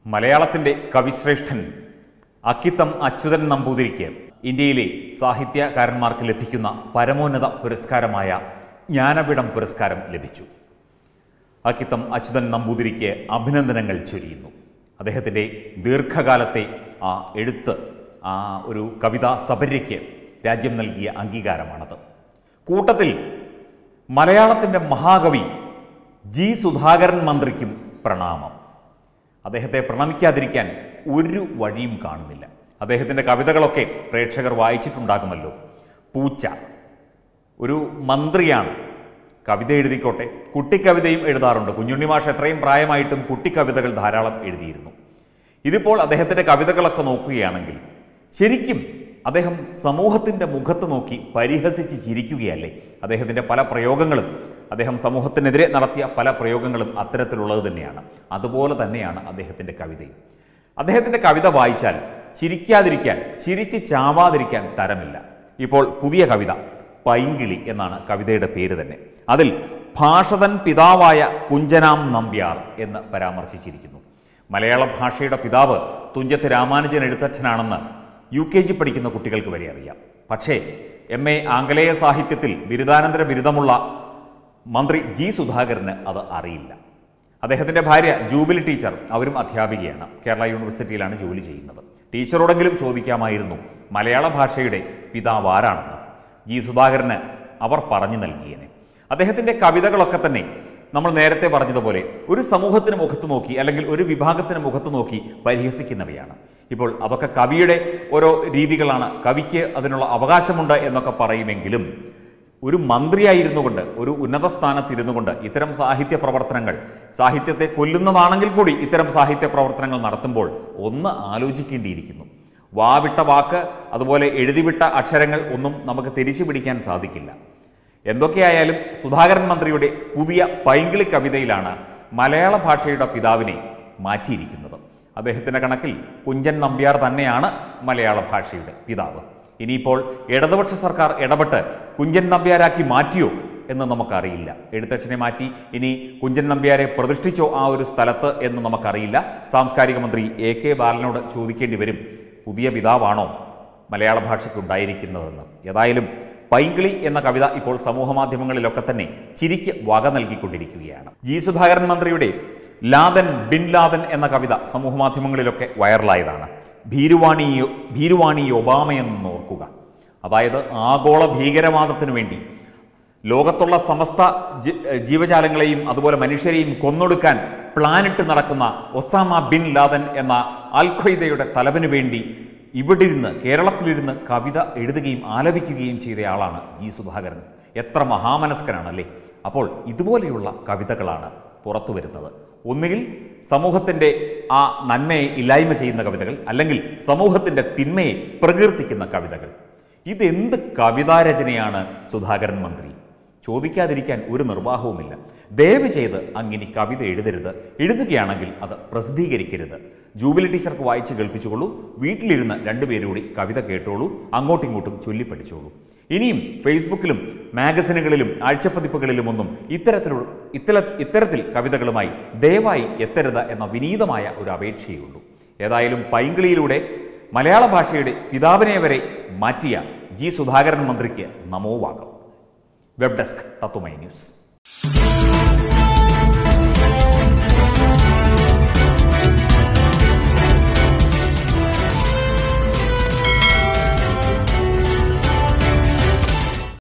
മലയാളത്തിൻ്റെ കവിശ്രേഷ്ഠൻ അക്കിത്തം അച്യുതൻ നമ്പൂതിരിക്ക് ഇന്ത്യയിലെ സാഹിത്യകാരന്മാർക്ക് ലഭിക്കുന്ന പരമോന്നത പുരസ്കാരമായ ജ്ഞാനപീഠം പുരസ്കാരം ലഭിച്ചു അക്കിത്തം അച്യുതൻ നമ്പൂതിരിക്ക് അഭിനന്ദനങ്ങൾ ചൊരിയുന്നു അദ്ദേഹത്തിൻ്റെ ദീർഘകാലത്തെ ആ എഴുത്ത് ആ ഒരു കവിതാ സബര്യയ്ക്ക് രാജ്യം നൽകിയ അംഗീകാരമാണത് കൂട്ടത്തിൽ മലയാളത്തിൻ്റെ മഹാകവി ജി സുധാകരൻ മന്ത്രിക്കും പ്രണാമം അദ്ദേഹത്തെ പ്രണമിക്കാതിരിക്കാൻ ഒരു വഴിയും കാണുന്നില്ല അദ്ദേഹത്തിൻ്റെ കവിതകളൊക്കെ പ്രേക്ഷകർ വായിച്ചിട്ടുണ്ടാകുമല്ലോ പൂച്ച ഒരു മന്ത്രിയാണ് കവിത എഴുതിക്കോട്ടെ കുട്ടിക്കവിതയും എഴുതാറുണ്ട് കുഞ്ഞുണ്ണി മാഷ് എത്രയും പ്രായമായിട്ടും കുട്ടിക്കവിതകൾ ധാരാളം എഴുതിയിരുന്നു ഇതിപ്പോൾ അദ്ദേഹത്തിൻ്റെ കവിതകളൊക്കെ നോക്കുകയാണെങ്കിൽ ശരിക്കും അദ്ദേഹം സമൂഹത്തിൻ്റെ മുഖത്ത് നോക്കി പരിഹസിച്ച് ചിരിക്കുകയല്ലേ അദ്ദേഹത്തിൻ്റെ പല പ്രയോഗങ്ങളും അദ്ദേഹം സമൂഹത്തിനെതിരെ നടത്തിയ പല പ്രയോഗങ്ങളും അത്തരത്തിലുള്ളത് തന്നെയാണ് അതുപോലെ തന്നെയാണ് അദ്ദേഹത്തിൻ്റെ കവിതയും അദ്ദേഹത്തിൻ്റെ കവിത വായിച്ചാൽ ചിരിക്കാതിരിക്കാൻ ചിരിച്ച് ചാവാതിരിക്കാൻ തരമില്ല ഇപ്പോൾ പുതിയ കവിത പൈങ്കിളി എന്നാണ് കവിതയുടെ പേര് തന്നെ അതിൽ ഭാഷതൻ പിതാവായ കുഞ്ചനാം നമ്പ്യാർ എന്ന് പരാമർശിച്ചിരിക്കുന്നു മലയാള ഭാഷയുടെ പിതാവ് തുഞ്ചത്ത് രാമാനുജൻ എഴുത്തച്ഛനാണെന്ന് യു കെ ജി പഠിക്കുന്ന കുട്ടികൾക്ക് വരെ അറിയാം പക്ഷേ എം എ ആംഗലേയ സാഹിത്യത്തിൽ ബിരുദാനന്തര ബിരുദമുള്ള മന്ത്രി ജി സുധാകരന് അത് അറിയില്ല അദ്ദേഹത്തിൻ്റെ ഭാര്യ ജൂബിലി ടീച്ചർ അവരും അധ്യാപികയാണ് കേരള യൂണിവേഴ്സിറ്റിയിലാണ് ജോലി ചെയ്യുന്നത് ടീച്ചറോടെങ്കിലും ചോദിക്കാമായിരുന്നു മലയാള ഭാഷയുടെ പിതാവ് ആരാണെന്ന് ജി സുധാകരന് അവർ പറഞ്ഞു നൽകിയേനെ അദ്ദേഹത്തിൻ്റെ കവിതകളൊക്കെ തന്നെ നമ്മൾ നേരത്തെ പറഞ്ഞതുപോലെ ഒരു സമൂഹത്തിന് മുഖത്ത് നോക്കി അല്ലെങ്കിൽ ഒരു വിഭാഗത്തിന് മുഖത്ത് നോക്കി പരിഹസിക്കുന്നവയാണ് ഇപ്പോൾ അതൊക്കെ കവിയുടെ ഓരോ രീതികളാണ് കവിക്ക് അതിനുള്ള അവകാശമുണ്ട് എന്നൊക്കെ പറയുമെങ്കിലും ഒരു മന്ത്രിയായിരുന്നു കൊണ്ട് ഒരു ഉന്നത സ്ഥാനത്തിരുന്നു കൊണ്ട് ഇത്തരം സാഹിത്യ പ്രവർത്തനങ്ങൾ സാഹിത്യത്തെ കൊല്ലുന്നതാണെങ്കിൽ കൂടി ഇത്തരം സാഹിത്യ പ്രവർത്തനങ്ങൾ നടത്തുമ്പോൾ ഒന്ന് ആലോചിക്കേണ്ടിയിരിക്കുന്നു വാവിട്ട വാക്ക് അതുപോലെ എഴുതിവിട്ട അക്ഷരങ്ങൾ ഒന്നും നമുക്ക് തിരിച്ചു പിടിക്കാൻ സാധിക്കില്ല എന്തൊക്കെയായാലും സുധാകരൻ മന്ത്രിയുടെ പുതിയ പൈങ്കിളി കവിതയിലാണ് മലയാള ഭാഷയുടെ പിതാവിനെ മാറ്റിയിരിക്കുന്നത് അദ്ദേഹത്തിൻ്റെ കണക്കിൽ കുഞ്ചൻ നമ്പ്യാർ തന്നെയാണ് മലയാള ഭാഷയുടെ പിതാവ് ഇനിയിപ്പോൾ ഇടതുപക്ഷ സർക്കാർ ഇടപെട്ട് കുഞ്ചൻ നമ്പ്യാരാക്കി മാറ്റിയോ എന്ന് നമുക്കറിയില്ല എഴുത്തച്ഛനെ മാറ്റി ഇനി കുഞ്ചൻ നമ്പ്യാരെ പ്രതിഷ്ഠിച്ചോ ആ ഒരു സ്ഥലത്ത് എന്ന് നമുക്കറിയില്ല സാംസ്കാരിക മന്ത്രി എ കെ ബാലനോട് ചോദിക്കേണ്ടി വരും പുതിയ പിതാവാണോ മലയാള ഭാഷയ്ക്ക് ഉണ്ടായിരിക്കുന്നതെന്ന് ഏതായാലും പൈങ്കിളി എന്ന കവിത ഇപ്പോൾ സമൂഹ മാധ്യമങ്ങളിലൊക്കെ തന്നെ ചിരിക്ക് വക നൽകിക്കൊണ്ടിരിക്കുകയാണ് ജി സുധാകരൻ മന്ത്രിയുടെ ലാദൻ ബിൻ ലാദൻ എന്ന കവിത സമൂഹ മാധ്യമങ്ങളിലൊക്കെ വൈറലായതാണ് ഭീരുവാണി ഭീരുവാണി ഒബാമയെന്ന് ഓർക്കുക അതായത് ആഗോള ഭീകരവാദത്തിനു വേണ്ടി ലോകത്തുള്ള സമസ്ത ജി- ജീവജാലങ്ങളെയും അതുപോലെ മനുഷ്യരെയും കൊന്നൊടുക്കാൻ പ്ലാനിട്ട് നടക്കുന്ന ഒസാമ ബിൻ ലാദൻ എന്ന അൽ ഖ്വയ്ദയുടെ തലവന് വേണ്ടി ഇവിടെ ഇരുന്ന് കേരളത്തിലിരുന്ന് കവിത എഴുതുകയും ആലപിക്കുകയും ചെയ്തയാളാണ് ജി സുധാകരൻ എത്ര മഹാമനസ്കനാണല്ലേ അപ്പോൾ ഇതുപോലെയുള്ള കവിതകളാണ് പുറത്തു വരുന്നത് ഒന്നുകിൽ സമൂഹത്തിൻ്റെ ആ നന്മയെ ഇല്ലായ്മ ചെയ്യുന്ന കവിതകൾ അല്ലെങ്കിൽ സമൂഹത്തിൻ്റെ തിന്മയെ പ്രകീർത്തിക്കുന്ന കവിതകൾ ഇതെന്ത് കവിതാരചനയാണ് സുധാകരൻ മന്ത്രി ചോദിക്കാതിരിക്കാൻ ഒരു നിർവാഹവുമില്ല ദയവ് ചെയ്ത് അങ്ങനെ കവിത എഴുതരുത് എഴുതുകയാണെങ്കിൽ അത് പ്രസിദ്ധീകരിക്കരുത് ജൂബിലി ടീച്ചർക്ക് വായിച്ച് കേൾപ്പിച്ചുകൊള്ളൂ വീട്ടിലിരുന്ന് രണ്ടുപേരും കൂടി കവിത കേട്ടോളൂ അങ്ങോട്ടും ഇങ്ങോട്ടും ചൊല്ലിപ്പഠിച്ചോളൂ ഇനിയും ഫേസ്ബുക്കിലും മാഗസിനുകളിലും ആഴ്ചപ്പതിപ്പുകളിലുമൊന്നും ഇത്തരത്തിലുള്ള ഇത്തര ഇത്തരത്തിൽ കവിതകളുമായി ദയവായി എത്തരുത് എന്ന വിനീതമായ ഒരു അപേക്ഷയുള്ളൂ ഏതായാലും പൈങ്കിളിയിലൂടെ മലയാള ഭാഷയുടെ പിതാവിനെ വരെ മാറ്റിയ ജി സുധാകരൻ മന്ത്രിക്ക് നമോവാകം വെബ് ഡെസ്ക് തത്തുമൈ ന്യൂസ്